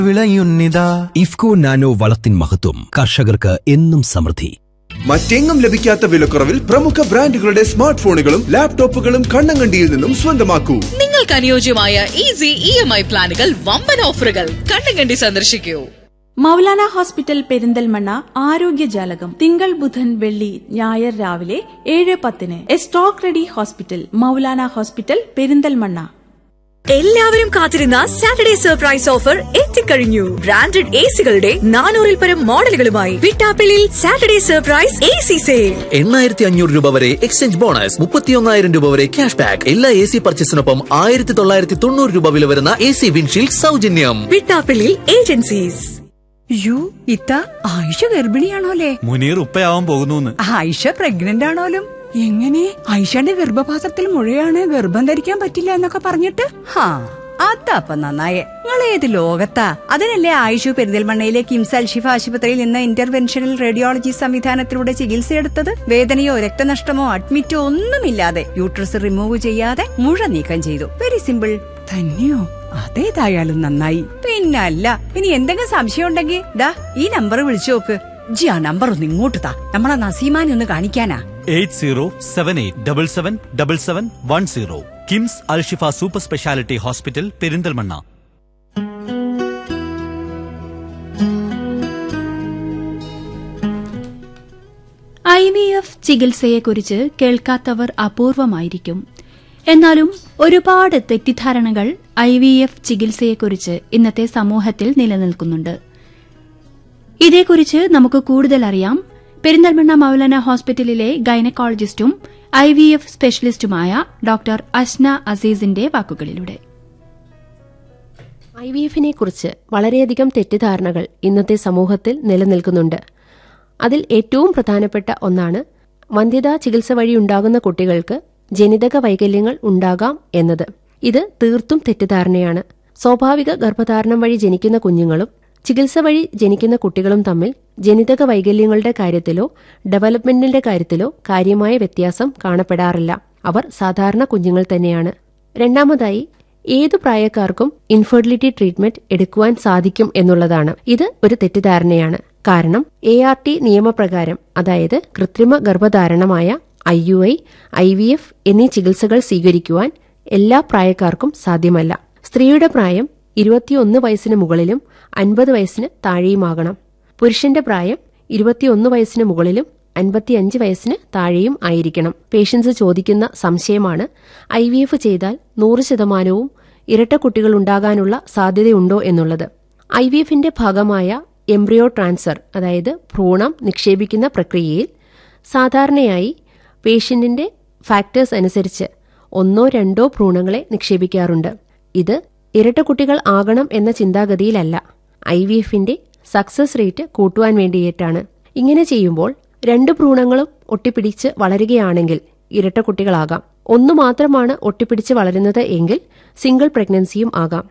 വിളയുന്നിതാ IFFCO nano വളത്തിൻ മഹത്വം കർഷകർക്ക് എന്നും സമൃദ്ധി മറ്റെങ്ങും ലഭിക്കാത്ത വിലക്കുറവിൽ പ്രമുഖ ബ്രാൻഡുകളുടെ സ്മാർട്ട് ഫോണുകളും ലാപ്ടോപ്പുകളും കണ്ണങ്കണ്ടിയിൽ നിന്നും സ്വന്തമാക്കൂ നിങ്ങൾക്ക് അനുയോജ്യമായ ഈസി ഇ എം ഐ പ്ലാനുകൾ വമ്പൻ ഓഫറുകൾ കണ്ണുകണ്ടി സന്ദർശിക്കൂ മൗലാന ഹോസ്പിറ്റൽ പെരിന്തൽമണ്ണ ആരോഗ്യജാലകം തിങ്കൾ ബുധൻ വെള്ളി ഞായർ രാവിലെ ഏഴ് പത്തിന് a stock ready hospital Moulana hospital Perinthalmanna എല്ലാവരും കാത്തിരുന്ന സാറ്റർഡേ സർപ്രൈസ് ഓഫർ എത്തിക്കഴിഞ്ഞു ബ്രാൻഡഡ് എ സികളുടെ നാനൂറിൽ പരം മോഡലുകളുമായി വിട്ടാപ്പിളിൽ Saturday surprise A C sale എണ്ണായിരത്തി അഞ്ഞൂറ് രൂപ വരെ എക്സ്ചേഞ്ച് ബോണസ് മുപ്പത്തിയൊന്നായിരം രൂപ വരെ ക്യാഷ് ബാക്ക് എല്ലാ എ സി പർച്ചേസിനൊപ്പം ആയിരത്തി തൊള്ളായിരത്തി തൊണ്ണൂറ് രൂപ വില വരുന്ന എ സി വിൻഷീൽഡ് സൗജന്യം വിട്ടാപ്പിളിൽ ഏജൻസീസ് യു ഇത്ത ആയിഷ ഗർഭിണിയാണോലേ മുനീർ ഉപ്പയാവാൻ പോകുന്നു ആയിഷ പ്രഗ്നന്റ് ആണോലും എങ്ങനെ ആയിഷയുടെ ഗർഭപാത്രത്തിൽ മുഴയാണ് ഗർഭം ധരിക്കാൻ പറ്റില്ല എന്നൊക്കെ പറഞ്ഞിട്ട് ഹാ അതപ്പ നന്നായേ നിങ്ങൾ ഏത് ലോകത്താ അതിനല്ലേ ആയിഷു പെരിന്തൽമണ്ണയിലെ കിംസ് അൽഷിഫ ആശുപത്രിയിൽ നിന്ന് ഇന്റർവെൻഷണൽ റേഡിയോളജി സംവിധാനത്തിലൂടെ ചികിത്സയെടുത്തത് വേദനയോ രക്തനഷ്ടമോ അഡ്മിറ്റോ ഒന്നുമില്ലാതെ യൂട്രസ് റിമൂവ് ചെയ്യാതെ മുഴ നീക്കം ചെയ്തു വെരി സിമ്പിൾ തന്നെയോ അതേതായാലും നന്നായി പിന്നല്ല ഇനി എന്തെങ്കിലും സംശയം ഉണ്ടെങ്കിൽ ദാ ഈ നമ്പർ വിളിച്ചു നോക്ക് ജി ആ നമ്പർ ഒന്ന് ഇങ്ങോട്ട് താ നമ്മളെ നസീമാനെ ഒന്ന് കാണിക്കാനാ eight zero seven eight double seven double seven one zero KIMS Alshifa super speciality hospital Perinthalmanna I V F ചികിത്സയെക്കുറിച്ച് കേൾക്കാത്തവർ അപൂർവമായിരിക്കും എന്നാലും ഒരുപാട് തെറ്റിദ്ധാരണകൾ ഐ വി എഫ് ചികിത്സയെക്കുറിച്ച് ഇന്നത്തെ സമൂഹത്തിൽ നിലനിൽക്കുന്നുണ്ട് ഇതേക്കുറിച്ച് നമുക്ക് കൂടുതൽ അറിയാം പെരിന്തൽമണ്ണ മൌലാന ഹോസ്പിറ്റലിലെ ഗൈനക്കോളജിസ്റ്റും ഐ വി എഫ് സ്പെഷ്യലിസ്റ്റുമായ ഡോക്ടർ അസ്ന അസീസിന്റെ വാക്കുകളിലൂടെ ഐ വി എഫിനെ കുറിച്ച് വളരെയധികം തെറ്റിദ്ധാരണകൾ ഇന്നത്തെ സമൂഹത്തിൽ നിലനിൽക്കുന്നുണ്ട് അതിൽ ഏറ്റവും പ്രധാനപ്പെട്ട ഒന്നാണ് വന്ധ്യതാ ചികിത്സ വഴി ഉണ്ടാകുന്ന കുട്ടികൾക്ക് ജനിതക വൈകല്യങ്ങൾ ഉണ്ടാകാം എന്നത് ഇത് തീർത്തും തെറ്റിദ്ധാരണയാണ് സ്വാഭാവിക ഗർഭധാരണം വഴി ജനിക്കുന്ന കുഞ്ഞുങ്ങളും ചികിത്സ വഴി ജനിക്കുന്ന കുട്ടികളും തമ്മിൽ ജനിതക വൈകല്യങ്ങളുടെ കാര്യത്തിലോ ഡെവലപ്മെന്റിന്റെ കാര്യത്തിലോ കാര്യമായ വ്യത്യാസം കാണപ്പെടാറില്ല അവർ സാധാരണ കുഞ്ഞുങ്ങൾ തന്നെയാണ് രണ്ടാമതായി ഏതു പ്രായക്കാർക്കും ഇൻഫെർട്ടിലിറ്റി ട്രീറ്റ്മെന്റ് എടുക്കുവാൻ സാധിക്കും എന്നുള്ളതാണ് ഇത് ഒരു തെറ്റിദ്ധാരണയാണ് കാരണം എ ആർ ടി നിയമപ്രകാരം അതായത് കൃത്രിമ ഗർഭധാരണമായ I U I I V F എന്നീ ചികിത്സകൾ സ്വീകരിക്കുവാൻ എല്ലാ പ്രായക്കാർക്കും സാധ്യമല്ല സ്ത്രീയുടെ പ്രായം ഇരുപത്തിയൊന്ന് വയസ്സിന് മുകളിലും അൻപത് വയസ്സിന് താഴെയുമാകണം പുരുഷന്റെ പ്രായം ഇരുപത്തിയൊന്ന് വയസ്സിന് മുകളിലും അൻപത്തിയഞ്ച് വയസ്സിന് താഴെയും ആയിരിക്കണം പേഷ്യൻസ് ചോദിക്കുന്ന സംശയമാണ് ഐ വി എഫ് ചെയ്താൽ നൂറ് ശതമാനവും ഇരട്ട കുട്ടികൾ ഉണ്ടാകാനുള്ള സാധ്യതയുണ്ടോ എന്നുള്ളത് ഐ വി എഫിന്റെ ഭാഗമായ എംബ്രിയോ ട്രാൻസ്ഫർ അതായത് ഭ്രൂണം നിക്ഷേപിക്കുന്ന പ്രക്രിയയിൽ സാധാരണയായി പേഷ്യന്റിന്റെ ഫാക്ടേഴ്സ് അനുസരിച്ച് ഒന്നോ രണ്ടോ ഭ്രൂണങ്ങളെ നിക്ഷേപിക്കാറുണ്ട് ഇത് ഇരട്ട കുട്ടികൾ ആകണം എന്ന ചിന്താഗതിയിലല്ല ഐ വി എഫിന്റെ സക്സസ് റേറ്റ് കൂട്ടുവാൻ വേണ്ടിയിട്ടാണ് ഇങ്ങനെ ചെയ്യുമ്പോൾ രണ്ട് ഭ്രൂണങ്ങളും ഒട്ടിപ്പിടിച്ച് വളരുകയാണെങ്കിൽ ഇരട്ട കുട്ടികളാകാം ഒന്നു മാത്രമാണ് ഒട്ടിപ്പിടിച്ച് വളരുന്നത് എങ്കിൽ സിംഗിൾ പ്രഗ്നൻസിയും ആകാം